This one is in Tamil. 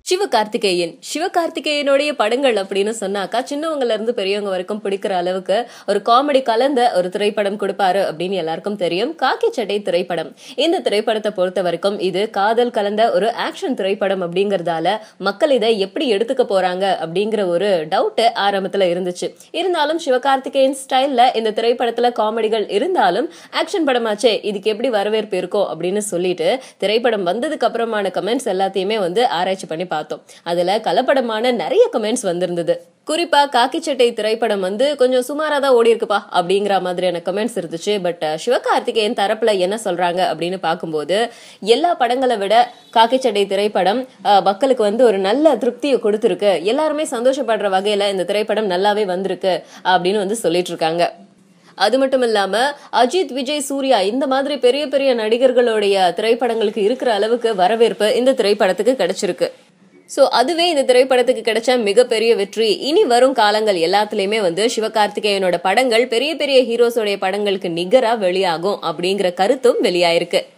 சிவகார்த்திகேயன் சிவகார்த்திகேயனுடைய படங்கள் அப்படின்னு சொன்னாக்கா சின்னவங்கல இருந்து பெரியவங்க வரைக்கும் பிடிக்கிற அளவுக்கு ஒரு காமெடி கலந்த ஒரு திரைப்படம் கொடுப்பாரு அப்படின்னு எல்லாருக்கும் தெரியும் காக்கி சட்டை திரைப்படம் இந்த திரைப்படத்தை பொறுத்த வரைக்கும் இது காதல் கலந்த ஒரு ஆக்ஷன் திரைப்படம் அப்படிங்கறதால மக்கள் இதை எப்படி எடுத்துக்க போறாங்க அப்படிங்கிற ஒரு டவுட் ஆரம்பத்துல இருந்துச்சு இருந்தாலும் சிவகார்த்திகேயன் ஸ்டைல்ல இந்த திரைப்படத்துல காமெடிகள் இருந்தாலும் ஆக்ஷன் படமாச்சே இதுக்கு எப்படி வரவேற்பு இருக்கும் அப்படின்னு சொல்லிட்டு திரைப்படம் வந்ததுக்கு அப்புறமான கமெண்ட்ஸ் எல்லாத்தையுமே வந்து ஆராய்ச்சி பண்ணி பார்த்தோம் அதுல கலப்படமான நிறைய கமெண்ட்ஸ் வந்திருந்தது குறிப்பா காக்கி சட்டை திரைப்படம் வந்து கொஞ்சம் சுமாரா தான் ஓடி இருக்குப்பா அப்படிங்கிற மாதிரியான கமெண்ட்ஸ் இருந்துச்சு பட் சிவகார்த்திகேயன் தரப்புல என்ன சொல்றாங்க அப்படின்னு பார்க்கும்போது எல்லா படங்களை விட காக்கி சட்டை திரைப்படம் அஹ், மக்களுக்கு வந்து ஒரு நல்ல திருப்தியை கொடுத்துருக்கு எல்லாருமே சந்தோஷப்படுற வகையில இந்த திரைப்படம் நல்லாவே வந்திருக்கு அப்படின்னு வந்து சொல்லிட்டு இருக்காங்க அது மட்டும் இல்லாம அஜித் விஜய் சூர்யா இந்த மாதிரி பெரிய பெரிய நடிகர்களுடைய திரைப்படங்களுக்கு இருக்கிற அளவுக்கு வரவேற்பு இந்த திரைப்படத்துக்கு கிடைச்சிருக்கு சோ அதுவே இந்த திரைப்படத்துக்கு கிடைச்ச மிகப்பெரிய வெற்றி இனி வரும் காலங்கள் எல்லாத்துலயுமே வந்து சிவகார்த்திகேயனோட படங்கள் பெரிய பெரிய ஹீரோஸோடைய படங்களுக்கு நிகரா வெளியாகும் அப்படிங்கிற கருத்தும் வெளியாயிருக்கு